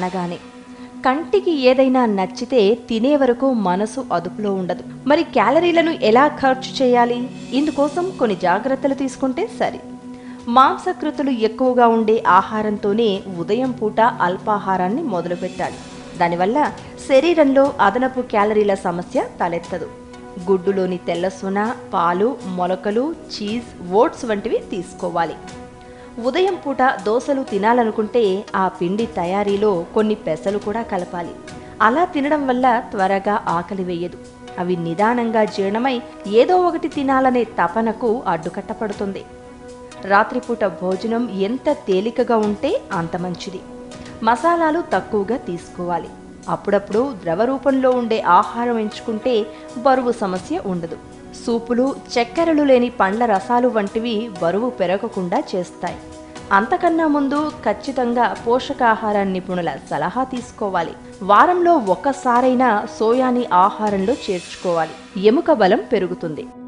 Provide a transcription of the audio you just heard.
అనగానే కంటికి ఏదైనా నచ్చితే తినే వరకు మనసు అదుపులో ఉండదు మరి క్యాలరీలను ఎలా ఖర్చు చేయాలి ఇందుకోసం కొన్ని జాగ్రత్తలు తీసుకుంటే సరి మాంసకృతులు ఎక్కువగా ఉండే ఆహారంతోనే ఉదయం పూట అల్పాహారాన్ని మొదలుపెట్టాలి దానివల్ల శరీరంలో అదనపు క్యాలరీల సమస్య తలెత్తదు గుడ్డులోని తెల్ల సొన పాలు మొలకలు చీజ్ ఓట్స్ వంటివి తీసుకోవాలి ఉదయం పూట దోశలు తినాలనుకుంటే ఆ పిండి తయారీలో కొన్ని పెసలు కూడా కలపాలి అలా తినడం వల్ల త్వరగా ఆకలి వేయదు అవి నిదానంగా జీర్ణమై ఏదో ఒకటి తినాలనే తపనకు అడ్డుకట్టపడుతుంది రాత్రిపూట భోజనం ఎంత తేలికగా ఉంటే అంత మంచిది మసాలాలు తక్కువగా తీసుకోవాలి అప్పుడప్పుడు ద్రవ రూపంలో ఉండే ఆహారం ఎంచుకుంటే బరువు సమస్య ఉండదు సూపులు చక్కెరలు లేని పండ్ల రసాలు వంటివి బరువు పెరగకుండా చేస్తాయి అంతకన్నా ముందు ఖచ్చితంగా పోషకాహార నిపుణుల సలహా తీసుకోవాలి వారంలో ఒక్కసారైనా సోయాని ఆహారంలో చేర్చుకోవాలి ఎముక బలం పెరుగుతుంది